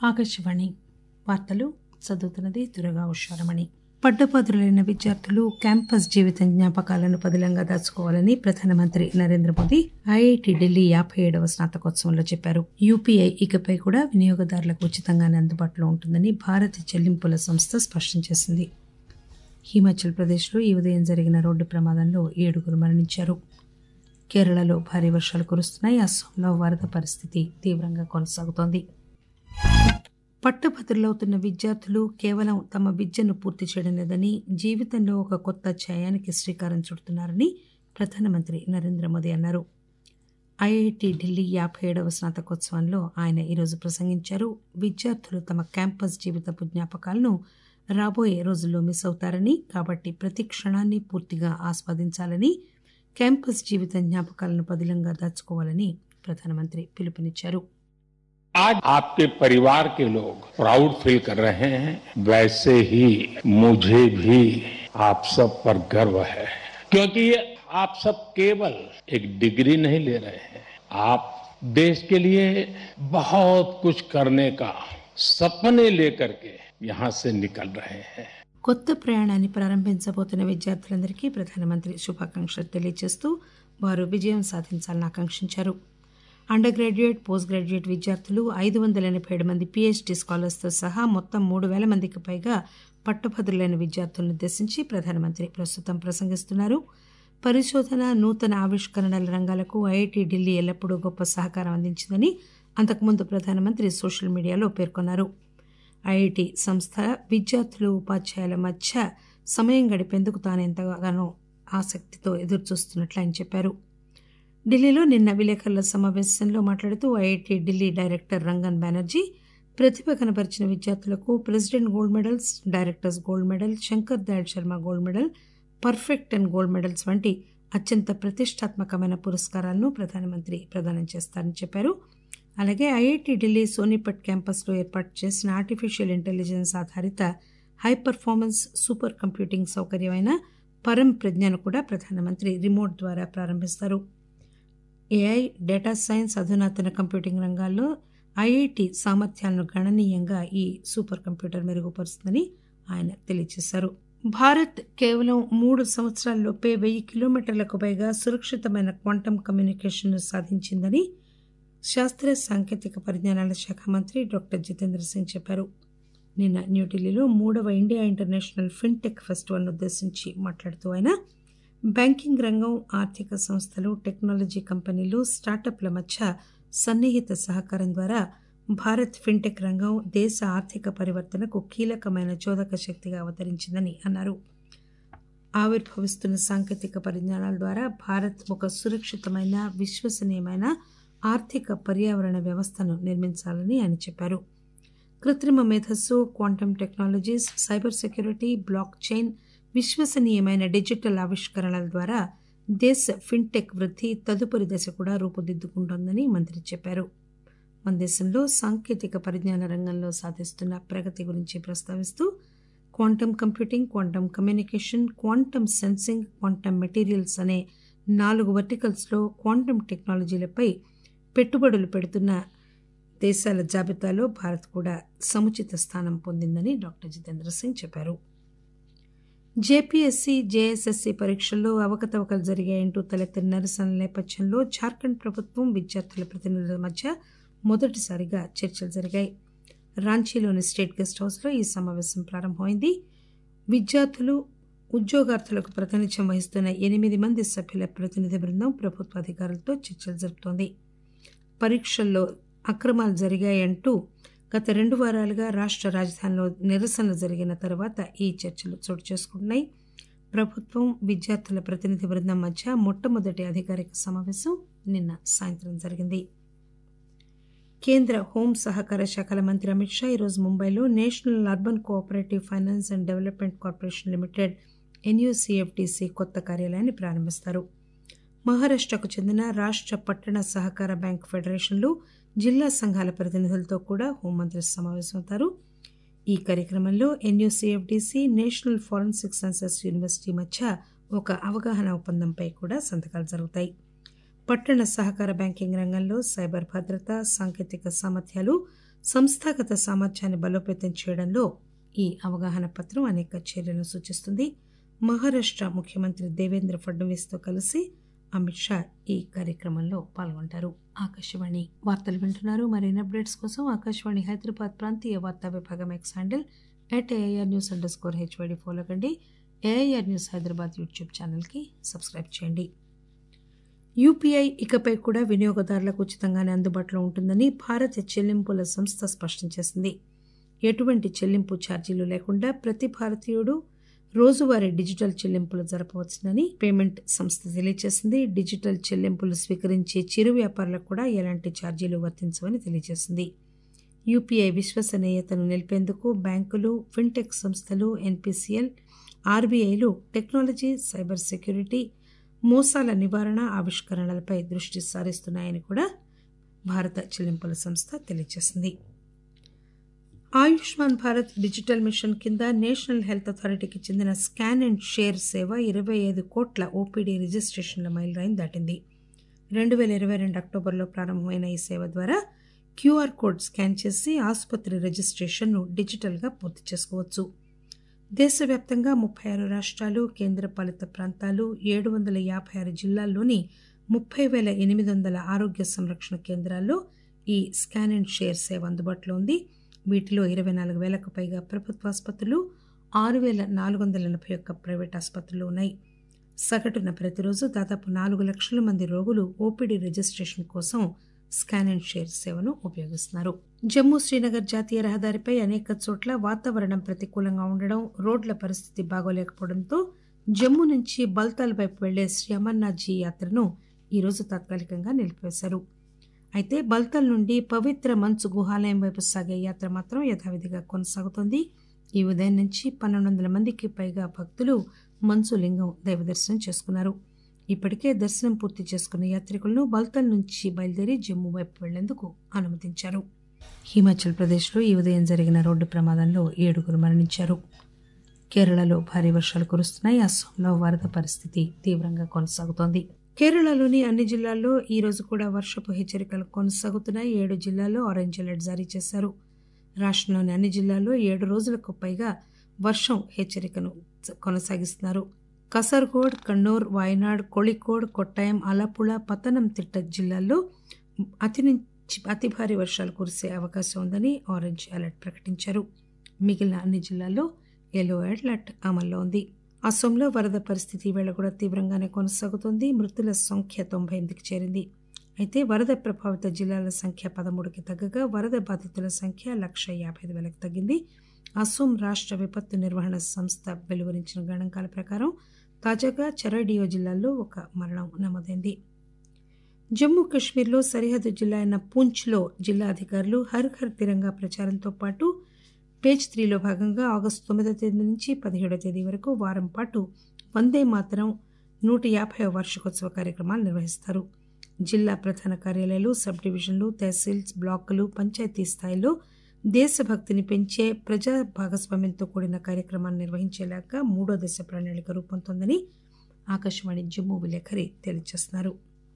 ఆకాశవాణి వార్తలు చదువుతున్నది దురగా ఉషారమణి పట్టభద్రులైన విద్యార్థులు క్యాంపస్ జీవితం జ్ఞాపకాలను పదిలంగా దాచుకోవాలని ప్రధానమంత్రి నరేంద్ర మోదీ ఐఐటి ఢిల్లీ యాభై ఏడవ స్నాతకోత్సవంలో చెప్పారు యూపీఐ ఇకపై కూడా వినియోగదారులకు ఉచితంగానే అందుబాటులో ఉంటుందని భారత చెల్లింపుల సంస్థ స్పష్టం చేసింది హిమాచల్ ప్రదేశ్లో ఈ ఉదయం జరిగిన రోడ్డు ప్రమాదంలో ఏడుగురు మరణించారు కేరళలో భారీ వర్షాలు కురుస్తున్నాయి అస్సాంలో వరద పరిస్థితి తీవ్రంగా కొనసాగుతోంది పట్టభద్రులవుతున్న విద్యార్థులు కేవలం తమ విద్యను పూర్తి చేయడం లేదని జీవితంలో ఒక కొత్త అధ్యాయానికి శ్రీకారం చుడుతున్నారని ప్రధానమంత్రి నరేంద్ర మోదీ అన్నారు ఐఐటి ఢిల్లీ యాభై ఏడవ స్నాతకోత్సవంలో ఆయన ఈరోజు ప్రసంగించారు విద్యార్థులు తమ క్యాంపస్ జీవితపు జ్ఞాపకాలను రాబోయే రోజుల్లో మిస్ అవుతారని కాబట్టి ప్రతి క్షణాన్ని పూర్తిగా ఆస్వాదించాలని క్యాంపస్ జీవిత జ్ఞాపకాలను పదిలంగా దాచుకోవాలని ప్రధానమంత్రి పిలుపునిచ్చారు आज आपके परिवार के लोग प्राउड फील कर रहे हैं वैसे ही मुझे भी आप सब पर गर्व है क्योंकि ये आप सब केवल एक डिग्री नहीं ले रहे हैं आप देश के लिए बहुत कुछ करने का सपने लेकर के यहाँ से निकल रहे हैं కొత్త ప్రయాణాన్ని ప్రారంభించబోతున్న విద్యార్థులందరికీ ప్రధానమంత్రి శుభాకాంక్షలు తెలియజేస్తూ వారు విజయం సాధించాలని ఆకాంక్షించారు అండర్ గ్రాడ్యుయేట్ పోస్ట్ గ్రాడ్యుయేట్ విద్యార్థులు ఐదు వందల ఎనభై ఏడు మంది పీహెచ్డీ స్కాలర్స్తో సహా మొత్తం మూడు వేల మందికి పైగా పట్టభద్రులైన విద్యార్థులను ఉద్దేశించి ప్రధానమంత్రి ప్రస్తుతం ప్రసంగిస్తున్నారు పరిశోధన నూతన ఆవిష్కరణల రంగాలకు ఐఐటి ఢిల్లీ ఎల్లప్పుడూ గొప్ప సహకారం అందించిందని అంతకుముందు ప్రధానమంత్రి సోషల్ మీడియాలో పేర్కొన్నారు ఐఐటి సంస్థ విద్యార్థులు ఉపాధ్యాయుల మధ్య సమయం గడిపేందుకు తాను ఎంతగానో ఆసక్తితో ఎదురుచూస్తున్నట్లు ఆయన చెప్పారు ఢిల్లీలో నిన్న విలేకరుల సమావేశంలో మాట్లాడుతూ ఐఐటి ఢిల్లీ డైరెక్టర్ రంగన్ బెనర్జీ ప్రతిభ కనబరిచిన విద్యార్థులకు president gold medals director's gold medal Shankar Dayal Sharma gold medal perfect and gold medals వంటి అత్యంత ప్రతిష్టాత్మకమైన పురస్కారాలను ప్రధానమంత్రి ప్రదానం చేస్తారని చెప్పారు అలాగే ఐఐటి ఢిల్లీ సోనిపట్ క్యాంపస్లో ఏర్పాటు చేసిన ఆర్టిఫిషియల్ ఇంటెలిజెన్స్ ఆధారిత హై పర్ఫార్మెన్స్ సూపర్ కంప్యూటింగ్ సౌకర్యమైన పరం ప్రజ్ఞను కూడా ప్రధానమంత్రి రిమోట్ ద్వారా ప్రారంభిస్తారు ఏఐ డేటా సైన్స్ అధునాతన కంప్యూటింగ్ రంగాల్లో ఐఐటి సామర్థ్యాలను గణనీయంగా ఈ సూపర్ కంప్యూటర్ మెరుగుపరుస్తుందని ఆయన తెలియజేశారు భారత్ కేవలం మూడు సంవత్సరాల్లోపే వెయ్యి కిలోమీటర్లకు పైగా సురక్షితమైన క్వాంటమ్ కమ్యూనికేషన్ను సాధించిందని శాస్త్ర సాంకేతిక పరిజ్ఞానాల శాఖ మంత్రి డాక్టర్ జితేంద్ర సింగ్ చెప్పారు నిన్న న్యూఢిల్లీలో మూడవ ఇండియా ఇంటర్నేషనల్ ఫిన్టెక్ ఫెస్టివల్ను ఉద్దేశించి మాట్లాడుతూ ఆయన బ్యాంకింగ్ రంగం ఆర్థిక సంస్థలు టెక్నాలజీ కంపెనీలు స్టార్టప్ల మధ్య సన్నిహిత సహకారం ద్వారా భారత్ ఫిన్టెక్ రంగం దేశ ఆర్థిక పరివర్తనకు కీలకమైన చోదక శక్తిగా అవతరించిందని అన్నారు ఆవిర్భవిస్తున్న సాంకేతిక పరిజ్ఞానాల ద్వారా భారత్ ఒక సురక్షితమైన విశ్వసనీయమైన ఆర్థిక పర్యావరణ వ్యవస్థను నిర్మించాలని ఆయన చెప్పారు కృత్రిమ మేధస్సు quantum technologies cyber security blockchain విశ్వసనీయమైన డిజిటల్ ఆవిష్కరణల ద్వారా దేశ ఫిన్టెక్ వృద్ధి తదుపరి దశ కూడా రూపుదిద్దుకుంటోందని మంత్రి చెప్పారు మన దేశంలో సాంకేతిక పరిజ్ఞాన రంగంలో సాధిస్తున్న ప్రగతి గురించి ప్రస్తావిస్తూ quantum computing quantum communication quantum sensing quantum materials అనే నాలుగు వర్టికల్స్లో క్వాంటమ్ టెక్నాలజీలపై పెట్టుబడులు పెడుతున్న దేశాల జాబితాలో భారత్ కూడా సముచిత స్థానం పొందిందని డాక్టర్ జితేంద్ర సింగ్ చెప్పారు జేపీఎస్సీ జేఎస్ఎస్సీ పరీక్షల్లో అవకతవకలు జరిగాయంటూ తలెత్తిన నిరసనల నేపథ్యంలో జార్ఖండ్ ప్రభుత్వం విద్యార్థుల ప్రతినిధుల మధ్య మొదటిసారిగా చర్చలు జరిగాయి రాంచీలోని స్టేట్ గెస్ట్ హౌస్లో ఈ సమావేశం ప్రారంభమైంది విద్యార్థులు ఉద్యోగార్థులకు ప్రాతినిధ్యం వహిస్తున్న ఎనిమిది మంది సభ్యుల ప్రతినిధి బృందం ప్రభుత్వ అధికారులతో చర్చలు జరుపుతోంది పరీక్షల్లో అక్రమాలు జరిగాయంటూ గత రెండు వారాలుగా రాష్ట్ర రాజధానిలో నిరసనలు జరిగిన తర్వాత ఈ చర్చలు చోటు చేసుకుంటున్నాయి ప్రభుత్వం విద్యార్థుల ప్రతినిధి బృందం మధ్య మొట్టమొదటి అధికారిక సమావేశం నిన్న సాయంత్రం జరిగింది కేంద్ర హోం సహకార శాఖల మంత్రి అమిత్ షా ఈరోజు ముంబైలో national urban cooperative finance and development corporation limited NUCFDC కొత్త కార్యాలయాన్ని ప్రారంభిస్తారు మహారాష్టకు చెందిన రాష్ట్ర పట్టణ సహకార బ్యాంక్ ఫెడరేషన్లు జిల్లా సంఘాల ప్రతినిధులతో కూడా హోంమంత్రి సమావేశమవుతారు ఈ కార్యక్రమంలో NUCFDC national forensic sciences university మధ్య ఒక అవగాహన ఒప్పందంపై కూడా సంతకాలు జరుగుతాయి పట్టణ సహకార బ్యాంకింగ్ రంగంలో సైబర్ భద్రత సాంకేతిక సామర్థ్యాలు సంస్థాగత సామర్థ్యాన్ని బలోపేతం చేయడంలో ఈ అవగాహన పత్రం అనేక చర్యలను సూచిస్తుంది మహారాష్ట ముఖ్యమంత్రి దేవేంద్ర ఫడ్నవీస్తో కలిసి అమిత్ షా ఈ కార్యక్రమంలో పాల్గొంటారు ఆకాశవాణి వార్తలు వింటున్నారు మరిన్ని అప్డేట్స్ కోసం ఆకాశవాణి హైదరాబాద్ ప్రాంతీయ వార్తా విభాగం X handle at AIR news underscore HYD follow కండి ఏఐఆర్ న్యూస్ హైదరాబాద్ యూట్యూబ్ ఛానల్కి సబ్స్క్రైబ్ చేయండి యూపీఐ ఇకపై కూడా వినియోగదారులకు ఉచితంగానే అందుబాటులో ఉంటుందని భారత చెల్లింపుల సంస్థ స్పష్టం చేసింది ఎటువంటి చెల్లింపు ఛార్జీలు లేకుండా ప్రతి భారతీయుడు రోజువారీ డిజిటల్ చెల్లింపులు జరపవచ్చునని పేమెంట్ సంస్థ తెలియజేసింది డిజిటల్ చెల్లింపులు స్వీకరించే చిరు వ్యాపారులకు కూడా ఎలాంటి ఛార్జీలు వర్తించవని తెలియజేసింది యూపీఐ విశ్వసనీయతను నిలిపేందుకు బ్యాంకులు ఫిన్టెక్ సంస్థలు ఎన్పీసీఎల్ ఆర్బీఐలు టెక్నాలజీ సైబర్ సెక్యూరిటీ మోసాల నివారణ ఆవిష్కరణలపై దృష్టి సారిస్తున్నాయని కూడా భారత చెల్లింపుల సంస్థ తెలియజేసింది ఆయుష్మాన్ భారత్ డిజిటల్ మిషన్ కింద నేషనల్ హెల్త్ అథారిటీకి చెందిన స్కాన్ అండ్ షేర్ సేవ ఇరవై ఐదు కోట్ల ఓపీడీ రిజిస్ట్రేషన్ల మైలురాయిని దాటింది రెండు వేల ఇరవై రెండు అక్టోబర్లో ప్రారంభమైన ఈ సేవ ద్వారా క్యూఆర్ కోడ్ స్కాన్ చేసి ఆసుపత్రి రిజిస్ట్రేషన్ను డిజిటల్గా పూర్తి చేసుకోవచ్చు దేశవ్యాప్తంగా ముప్పై ఆరు రాష్ట్రాలు కేంద్రపాలిత ప్రాంతాలు ఏడు వందల యాభై ఆరు జిల్లాల్లోని ముప్పై వేల ఎనిమిది వందల ఆరోగ్య సంరక్షణ కేంద్రాల్లో ఈ స్కాన్ అండ్ షేర్ సేవ అందుబాటులో ఉంది వీటిలో ఇరవై నాలుగు వేలకు పైగా ప్రభుత్వ ఆసుపత్రులు ఆరు వేల నాలుగు వందల ఎనభై ఒక్క ప్రైవేట్ ఆసుపత్రులు ఉన్నాయి సగటున ప్రతిరోజు దాదాపు నాలుగు లక్షల మంది రోగులు ఓపీడీ రిజిస్ట్రేషన్ కోసం స్కాన్ అండ్ షేర్ సేవను ఉపయోగిస్తున్నారు జమ్మూ శ్రీనగర్ జాతీయ రహదారిపై అనేక చోట్ల వాతావరణం ప్రతికూలంగా ఉండడం రోడ్ల పరిస్థితి బాగోలేకపోవడంతో జమ్మూ నుంచి బల్తాల్ వైపు వెళ్లే శ్రీ అమర్నాథ్జీ యాత్రను ఈరోజు తాత్కాలికంగా నిలిపివేశారు అయితే బల్తాల్ నుండి పవిత్ర మంచు గుహాలయం వైపు సాగే యాత్ర మాత్రం యథావిధిగా కొనసాగుతోంది ఈ ఉదయం నుంచి పన్నెండు వందల మందికి పైగా భక్తులు మంచు లింగం దైవ దర్శనం చేసుకున్నారు ఇప్పటికే దర్శనం పూర్తి చేసుకున్న యాత్రికులను బల్తల్ నుంచి బయలుదేరి జమ్మూ వైపు వెళ్లేందుకు అనుమతించారు హిమాచల్ ప్రదేశ్లో ఈ ఉదయం జరిగిన రోడ్డు ప్రమాదంలో ఏడుగురు మరణించారు కేరళలో భారీ వర్షాలు కురుస్తున్నాయి అస్సాంలో వరద పరిస్థితి తీవ్రంగా కొనసాగుతోంది కేరళలోని అన్ని జిల్లాల్లో ఈ రోజు కూడా వర్షపు హెచ్చరికలు కొనసాగుతున్నాయి ఏడు జిల్లాల్లో ఆరెంజ్ అలర్ట్ జారీ చేశారు రాష్ట్రంలోని అన్ని జిల్లాల్లో ఏడు రోజులకు పైగా వర్షం హెచ్చరికను కొనసాగిస్తున్నారు కసర్గోడ్ కన్నూర్ వాయనాడ్ కోళికోడ్ కొట్టాయం అలపుళ పతనంతిట్ట జిల్లాల్లో అతి నుంచి అతి భారీ వర్షాలు కురిసే అవకాశం ఉందని ఆరెంజ్ అలర్ట్ ప్రకటించారు మిగిలిన అన్ని జిల్లాల్లో ఎల్లో అలర్ట్ అమల్లో ఉంది అసోంలో వరద పరిస్థితి వేళ కూడా తీవ్రంగానే కొనసాగుతోంది మృతుల సంఖ్య తొంభై ఎనిమిదికి చేరింది అయితే వరద ప్రభావిత జిల్లాల సంఖ్య పదమూడుకి తగ్గగా వరద బాధితుల సంఖ్య లక్ష యాభై ఐదు వేలకు తగ్గింది అసోం రాష్ట్ర విపత్తు నిర్వహణ సంస్థ వెలువరించిన గణాంకాల ప్రకారం తాజాగా చరడియో జిల్లాలో ఒక మరణం నమోదైంది జమ్మూ కాశ్మీర్లో సరిహద్దు జిల్లా అయిన పూంచ్లో జిల్లా అధికారులు హర్ ఘర్ తిరంగా ప్రచారంతో పాటు పేజ్ త్రీలో భాగంగా ఆగస్టు తొమ్మిదో తేదీ నుంచి పదిహేడో తేదీ వరకు వారం పాటు వందే మాతరం నూట యాభై వార్షికోత్సవ కార్యక్రమాలు నిర్వహిస్తారు జిల్లా ప్రధాన కార్యాలయాలు సబ్ డివిజన్లు తహసీల్స్ బ్లాకులు పంచాయతీ స్థాయిలో దేశభక్తిని పెంచే ప్రజా భాగస్వామ్యంతో కూడిన కార్యక్రమాన్ని నిర్వహించేలాగా మూడో దశ ప్రణాళిక రూపొందుతోందని ఆకాశవాణి జమ్మూ విలేకరి తెలియజేస్తున్నారు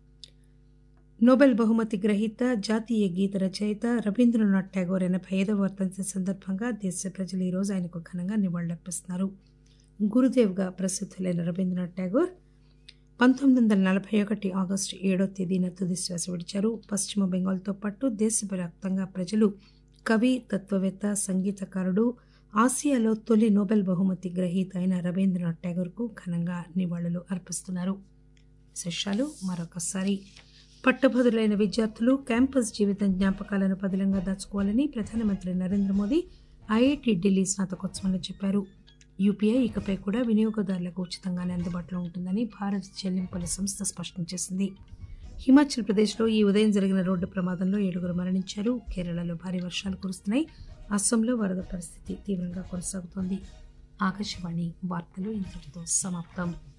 నోబెల్ బహుమతి గ్రహీత జాతీయ గీత రచయిత రవీంద్రనాథ్ ఠాగూర్ ఎనభై ఐదవ వర్ధంతి సందర్భంగా దేశ ప్రజలు ఈరోజు ఆయనకు ఘనంగా నివాళులర్పిస్తున్నారు గురుదేవ్గా ప్రసిద్ధులైన రవీంద్రనాథ్ ఠాగూర్ పంతొమ్మిది వందల నలభై ఒకటి ఆగస్టు ఏడో తేదీన తుది శ్వాస విడిచారు పశ్చిమ బెంగాల్తో పాటు దేశవ్యాప్తంగా ప్రజలు కవి తత్వవేత్త సంగీతకారుడు ఆసియాలో తొలి నోబెల్ బహుమతి గ్రహీత అయిన రవీంద్రనాథ్ ఠాగూర్కు ఘనంగా నివాళులు అర్పిస్తున్నారు విశేషాలు మరొకసారి పట్టభద్రులైన విద్యార్థులు క్యాంపస్ జీవితం జ్ఞాపకాలను పదిలంగా దాచుకోవాలని ప్రధానమంత్రి నరేంద్ర మోదీ ఐఐటి ఢిల్లీ స్నాతకోత్సవంలో చెప్పారు యూపీఐ ఇకపై కూడా వినియోగదారులకు ఉచితంగానే అందుబాటులో ఉంటుందని భారత్ చెల్లింపుల సంస్థ స్పష్టం చేసింది హిమాచల్ ప్రదేశ్లో ఈ ఉదయం జరిగిన రోడ్డు ప్రమాదంలో ఏడుగురు మరణించారు కేరళలో భారీ వర్షాలు కురుస్తున్నాయి అస్సాంలో వరద పరిస్థితి తీవ్రంగా కొనసాగుతోంది ఆకాశవాణి వార్తలు ఇంతటితో సమాప్తం